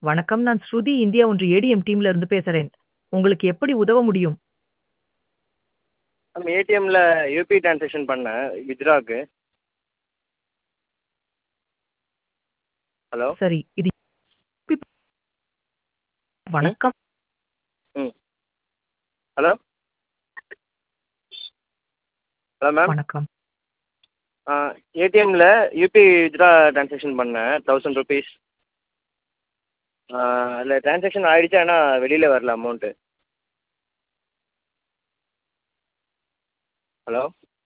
வணக்கம் நான் ஸ்ருதி இந்தியா ஒன்று ஏடிஎம் டீம்ல இருந்து பேசுறேன் உங்களுக்கு எப்படி உதவ முடியும் மேம் ஏடிஎம்மில் யூபிஐ ட்ரான்ஸாக்ஷன் பண்ணேன் வித்ட்ராக்கு ஹலோ சரி இது வணக்கம் ம் ஹலோ ஹலோ மேம் வணக்கம் ஏடிஎம்மில் யூபிஐ வித்ட்ரா ட்ரான்ஸாக்ஷன் பண்ணேன் தௌசண்ட் ருபீஸ் அதில் ட்ரான்ஸாக்ஷன் ஆகிடுச்சு ஆனால் வெளியில் வரல அமௌண்ட்டு ஹலோ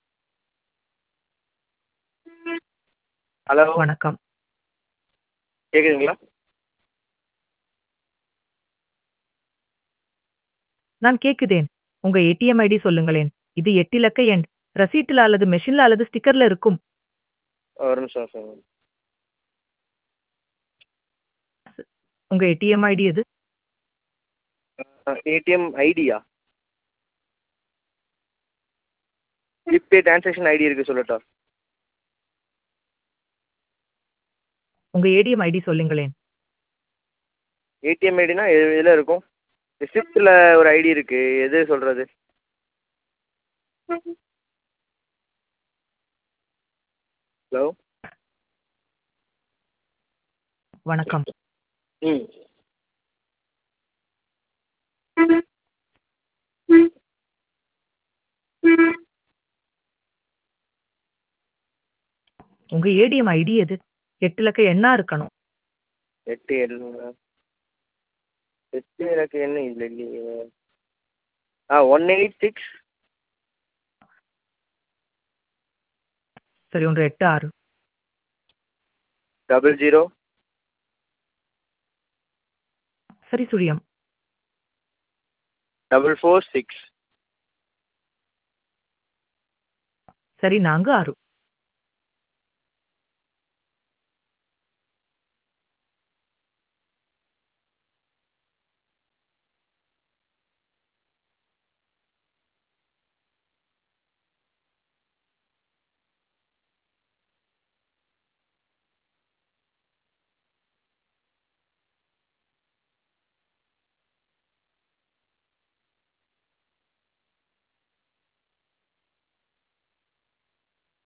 ஹலோ வணக்கம் கேட்குதுங்களா நான் கேக்குதேன் உங்க ஏடிஎம் ஐடி சொல்லுங்களேன் இது எட்டு இலக்க எண் ரசீட்டுல அல்லது மெஷின்ல அல்லது ஸ்டிக்கர்ல இருக்கும் ஒரு நிமிஷம் சார் உங்க ஏடிஎம் ஐடி எது ஏடிஎம் ஐடியா யூபிஐ ட்ரான்ஸாக்ஷன் ஐடி இருக்குது சொல்லட்டா உங்க ஏடிஎம் ஐடி சொல்லுங்களேன் ஏடிஎம் ஐடினா எதில் இருக்கும் ரிசிப்ட்டில் ஒரு ஐடி இருக்குது எது சொல்கிறது ஹலோ வணக்கம் ம் உங்க ஏடிஎம் ஐடி எது எட்டு இலக்க எண்ணா இருக்கணும் எட்டு எழுதுங்க எட்டு எனக்கு என்ன இல்லை இல்லையே ஆ ஒன் எயிட் சிக்ஸ் சரி ஒன்று எட்டு ஆறு டபுள் ஜீரோ சரி சுழியம் டபுள் ஃபோர் சிக்ஸ் சரி நான்கு ஆறு